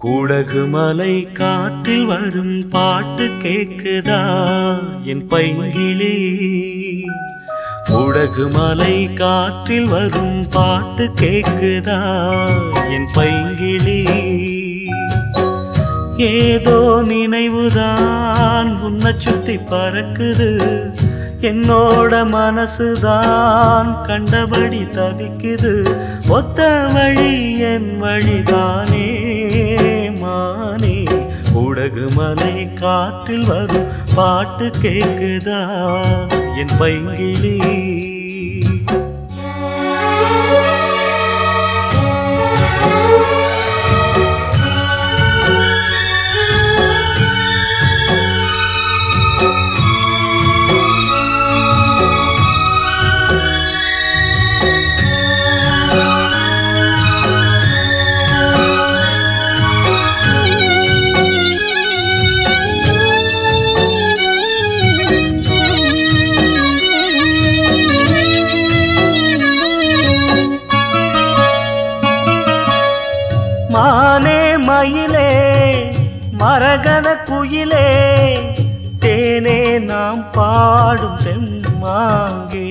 குடகு மலை காற்றில் வரும் பாட்டு கேக்குதா என் பைங்கிளி குடகு மலை காற்றில் வரும் பாட்டு கேக்குதா என் பைங்கிளி ஏதோ நினைவுதான் உன்னை சுத்தி பறக்குது என்னோட மனசுதான் கண்டபடி தவிக்குது ஒத்த வழி என் வழிதானே மானே உடகு மலை காற்றில் வரும் பாட்டு கேக்குதா என் பைங்கிளி மானே மயிலே மரகத குயிலே தேனே நாம் பாடும் செம்மாங்கே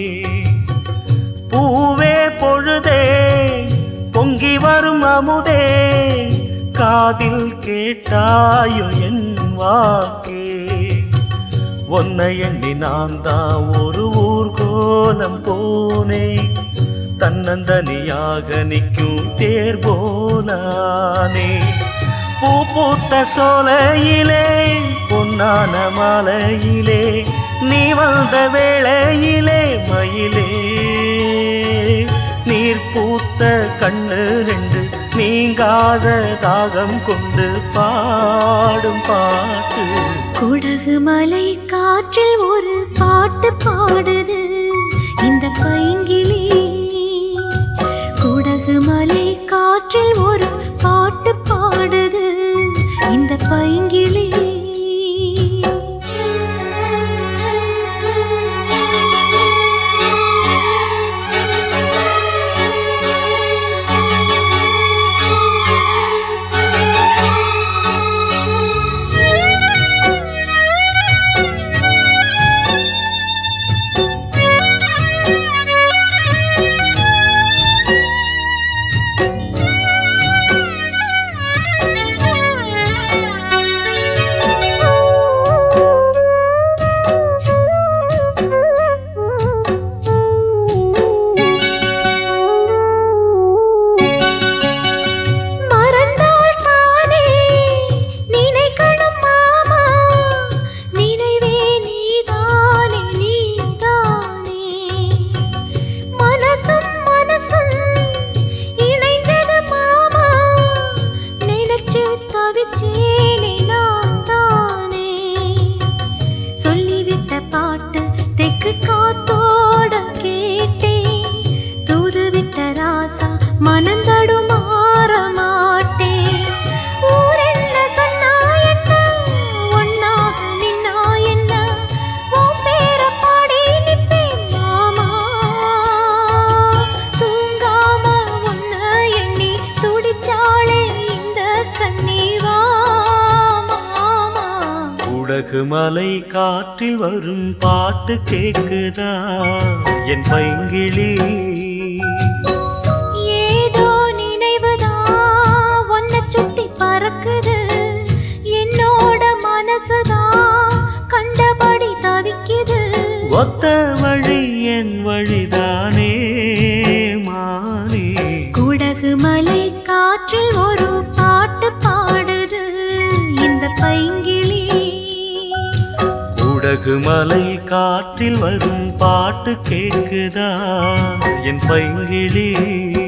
பூவே பொழுதே பொங்கி வரும் அமுதே காதில் கேட்டாயோ என் வாக்கே உன்னை எண்ணி நான் தான் ஒரு ஊர்கோலம் போனேன் தன்னந்தனியாக நிற்கும் தேர் போலானே பூ பூத்த சோலையிலே பொன்னான மாலையிலே நீ வந்த வேளையிலே மயிலே நீர் பூத்த கண்ணு ரெண்டு நீங்காத தாகம் கொண்டு பாடும் பாட்டு குடகு மலை காற்றில் ஒரு பாட்டு பாடுது இந்த பைங்கிளி குடகு மலை காற்றில் ஒரு பாட்டு பாடுது இந்த பைங்கிளி மறந்தால் தானே நினைக்கணும் மாமா நினைவே நீதானே நீதானே மனசும் மனசும் இணைந்தது மாமா நினைச்சு தவிச்சேனே நான் தானே சொல்லிவிட்ட பாட்டு தெக்கு காத்தோட கேட்டேன் தூதுவிட்ட ராசா மனந்தடு மாற மாட்டேன் ஊர் என்ன சொன்னா என்ன ஒன்னாக நின்னா என்ன உன் பேர பாடி நிப்பேன் மாமா தூங்காம உன்ன எண்ணி துடிச்சாளே இந்த கண்ணீரா மாமா உடகு மலை காற்றில் வரும் பாட்டு கேக்குதா என் பைங்கிளி ஏதோ நினைவுதான் உன்னை சுத்தி பறக்குது என்னோட மனசுதான் கண்டபடி தவிக்குது ஒத்த வழி என் வழிதானே மானே குடகு மலை காற்றில் ஒரு பாட்டு பாடுது இந்த பைங்கிளி உடகு மலை காற்றில் வரும் பாட்டு கேக்குதா என் பைங்கிளி